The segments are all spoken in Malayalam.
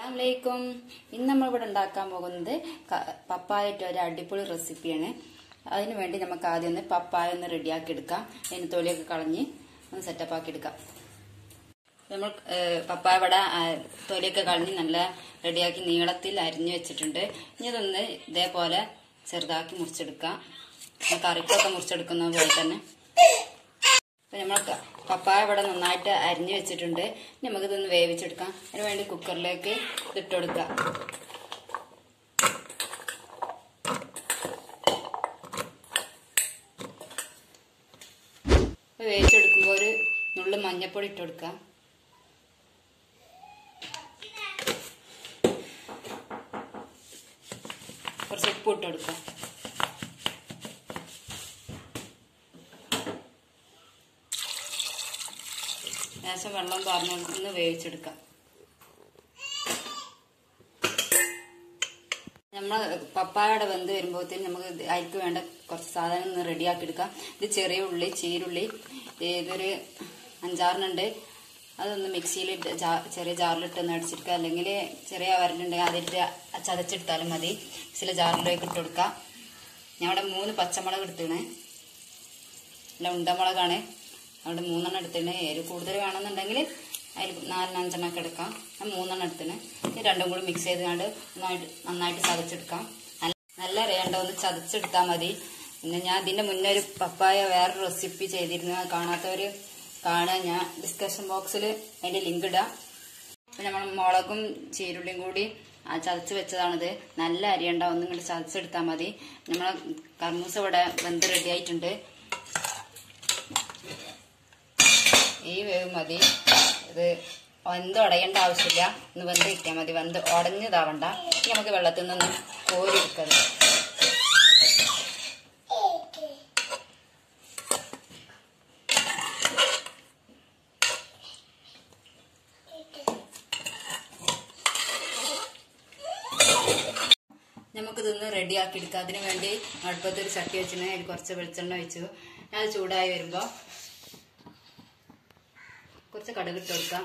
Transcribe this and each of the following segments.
അസ്സലാമലൈക്കും ഇന്ന് നമ്മളിവിടെ ഉണ്ടാക്കാൻ പോകുന്നത് ക- പപ്പായയുടെ ഒരു അടിപൊളി റെസിപ്പിയാണ് അതിന് വേണ്ടി നമുക്ക് ആദ്യം ഒന്ന് പപ്പായ ഒന്ന് റെഡിയാക്കി എടുക്കാം അതിന് തൊലിയൊക്കെ കളഞ്ഞ് ഒന്ന് സെറ്റപ്പ് ആക്കി എടുക്കാം നമ്മൾ ഏഹ്, പപ്പായ ഇവിടെ ആ, തൊലിയൊക്കെ കളഞ്ഞ് നല്ല റെഡിയാക്കി നീളത്തിൽ അരിഞ്ഞു വെച്ചിട്ടുണ്ട് ഇനി ഇതൊന്ന് ഇതേപോലെ ചെറുതാക്കി മുറിച്ചെടുക്കാം നമ്മൾ കറിക്കൊക്കെ മുറിച്ചെടുക്കുന്ന പോലെ തന്നെ അപ്പൊ നമ്മൾ ക- പപ്പായ ഇവിടെ നന്നായിട്ട് അരിഞ്ഞു വെച്ചിട്ടുണ്ട് ഇനി നമുക്കിതൊന്ന് വേവിച്ചെടുക്കാം അതിന് വേണ്ടി കുക്കറിലേക്ക് ഇതിട്ട് കൊടുക്കാം അപ്പൊ വേവിച്ചെടുക്കുമ്പോൾ ഒരു നുള്ളു മഞ്ഞപ്പൊടി ഇട്ട് കൊടുക്കാം കുറച്ച് ഉപ്പ് ഇട്ട് കൊടുക്കാം ലേശം വെള്ളം പാർന്ന് ഒന്ന് വേവിച്ചെടുക്കാം നമ്മൾ പപ്പായയുടെ വെന്ത് വരുമ്പോഴത്തേന് നമുക്ക് ഇത് അതിലേക്ക് വേണ്ട കുറച്ച് സാധനം ഒന്ന് റെഡിയാക്കി എടുക്കാം ഇത് ചെറിയ ഉള്ളി ചീരുള്ളി ഇതൊരു അഞ്ചാറിനുണ്ട് അതൊന്ന് മിക്സിയിൽ ഇട്ട് ജാ- ചെറിയ ജാറിലിട്ട് ഒന്ന് അടിച്ചെടുക്കുക അല്ലെങ്കിൽ ചെറിയ വരലുണ്ടെങ്കിൽ അതിട്ട് ചതച്ചെടുത്താലും മതി മിക്സിയിലെ ജാറിലേക്ക് ഇട്ട് കൊടുക്കാം ഞാൻ ഇവിടെ മൂന്ന് പച്ചമുളക് എടുത്തിണേ അല്ല ഉണ്ടമുളകാണ് അവിടെ മൂന്നെണ്ണം എടുത്തിന് എരിവ് കൂടുതൽ വേണമെന്നുണ്ടെങ്കിൽ അതിൽ നാലെണ്ണം അഞ്ചെണ്ണമൊക്കെ എടുക്കാം ഞാൻ മൂന്നെണ്ണം എടുത്തിന് ഇത് രണ്ടും കൂടി മിക്സ് ചെയ്തുകൊണ്ട് നന്നായിട്ട് നന്നായിട്ട് ചതച്ചെടുക്കാം നല്ല നല്ല അറിയാണ്ട ഒന്ന് ചതച്ചെടുത്താൽ മതി പിന്നെ ഞാൻ ഇതിന്റെ മുന്നേ ഒരു പപ്പായ വേറെ റെസിപ്പി ചെയ്തിരുന്നു അത് കാണാത്തവർ കാണാൻ ഞാൻ ഡിസ്കഷൻ ബോക്സിൽ അതിന്റെ ലിങ്ക് ഇടാം പിന്നെ നമ്മൾ മുളകും ചീരുള്ളിയും കൂടി ആ ചതച്ച് വെച്ചതാണിത് നല്ല അരിയണ്ട ഒന്നും ഇങ്ങോട്ട് ചതച്ചെടുത്താൽ മതി നമ്മളെ കർമ്മൂസ ഇവിടെ വെന്ത് റെഡി ആയിട്ടുണ്ട് ഈ വേവ് മതി ഇത് വെന്ത് ഉടയേണ്ട ആവശ്യമില്ല ഒന്ന് വെന്ത് കിട്ടിയാൽ മതി വെന്ത് ഉടഞ്ഞതാവണ്ട ഇനി നമുക്ക് വെള്ളത്തിൽ നിന്ന് കോരിയെടുക്കത് നമുക്കിതൊന്ന് റെഡിയാക്കി എടുക്കാം അതിന് വേണ്ടി അടുപ്പത്ത് ഒരു ചട്ടി വെച്ചിട്ട് അതിൽ കുറച്ച് വെളിച്ചെണ്ണ വെച്ചു അത് ചൂടായി വരുമ്പോൾ കുറച്ച് കടുക് ഇട്ട് കൊടുക്കാം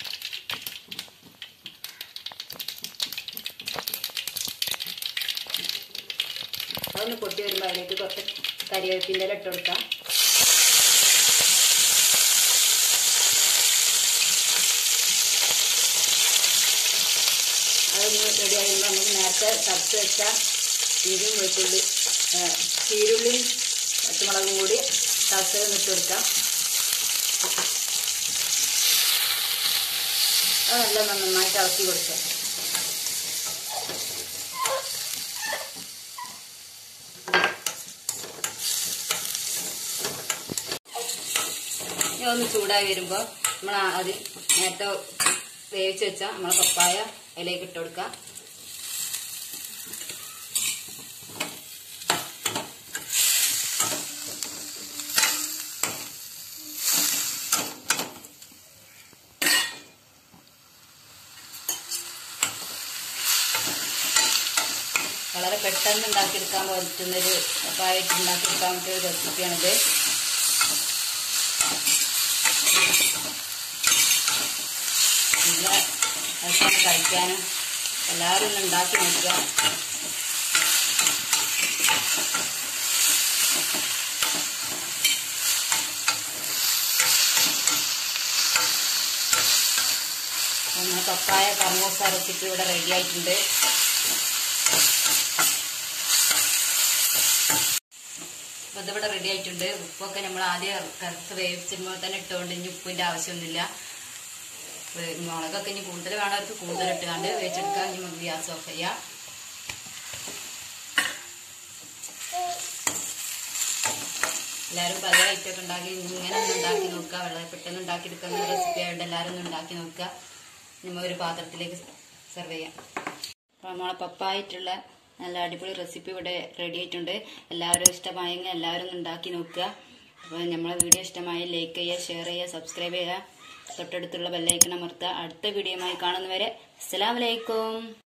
അതൊന്ന് പൊട്ടി വരുമ്പോൾ അതിലേക്ക് കുറച്ച് കരിവേപ്പിൻ്റെ ഇല ഇട്ട് കൊടുക്കാം അതൊന്ന് റെഡി ആകുമ്പോൾ നമുക്ക് നേരത്തെ ചതച്ച് വെച്ച ഇഞ്ചും വെളുത്തുള്ളി ഏ, ചീരുള്ളിയും പച്ചമുളകും കൂടി ചതച്ചത് ഇട്ട് കൊടുക്കാം അത് നല്ല നന്നായിട്ട് ഇളക്കി കൊടുക്കുക ഇനി ഒന്ന് ചൂടായി വരുമ്പോൾ നമ്മൾ അത് നേരത്തെ വേവിച്ച് വെച്ച നമ്മളെ പപ്പായ അതിലേക്ക് ഇട്ട് കൊടുക്കാം വളരെ പെട്ടെന്ന് ഉണ്ടാക്കിയെടുക്കാൻ പറ്റുന്നൊരു പപ്പായിട്ട് ഉണ്ടാക്കിയെടുക്കാൻ പറ്റിയ ഒരു റെസിപ്പിയാണിത് നല്ല രസമാണ് കഴിക്കാനും എല്ലാവരും ഒന്ന് ഉണ്ടാക്കി നോക്കുക നമ്മുടെ പപ്പായ കർമൂസ റെസിപ്പി ഇവിടെ റെഡി ആയിട്ടുണ്ട് അപ്പൊ ഇതിവിടെ റെഡി ആയിട്ടുണ്ട് ഉപ്പൊക്കെ നമ്മൾ ആദ്യം കറുത്ത് വേവിച്ചുമ്പോൾ തന്നെ ഇട്ടുകൊണ്ട് ഇനി ഉപ്പിന്റെ ആവശ്യമൊന്നുമില്ല വേ- മുളകൊക്കെ ഇനി കൂടുതൽ വേണവർക്ക് കൂടുതൽ ഇട്ടുകൊണ്ട് വേവിച്ചെടുക്കാം ഇനി നമുക്ക് ഗ്യാസ് ഓഫ് ചെയ്യാം എല്ലാവരും പല ഐറ്റമൊക്കെ ഉണ്ടാക്കി ഇങ്ങനെ ഒന്ന് ഉണ്ടാക്കി നോക്കുക വളരെ പെട്ടെന്ന് ഉണ്ടാക്കി എടുക്കുന്ന റെസിപ്പി ആയതുകൊണ്ട് എല്ലാവരും ഒന്ന് ഉണ്ടാക്കി നോക്കുക നമ്മൾ ഒരു പാത്രത്തിലേക്ക് സെർവ് ചെയ്യാം അപ്പോൾ നമ്മളെ പപ്പായിട്ടുള്ള നല്ല അടിപൊളി റെസിപ്പി ഇവിടെ റെഡി ആയിട്ടുണ്ട് എല്ലാവരും ഇഷ്ടമായെങ്കിൽ എല്ലാവരും ഒന്ന് ഉണ്ടാക്കി നോക്കുക അപ്പോൾ നമ്മളെ വീഡിയോ ഇഷ്ടമായ ലൈക്ക് ചെയ്യുക ഷെയർ ചെയ്യുക സബ്സ്ക്രൈബ് ചെയ്യുക തൊട്ടടുത്തുള്ള ബെല്ലൈക്കൺ അമർത്തുക അടുത്ത വീഡിയോയുമായി കാണുന്നവരെ അസ്സലാമലൈക്കും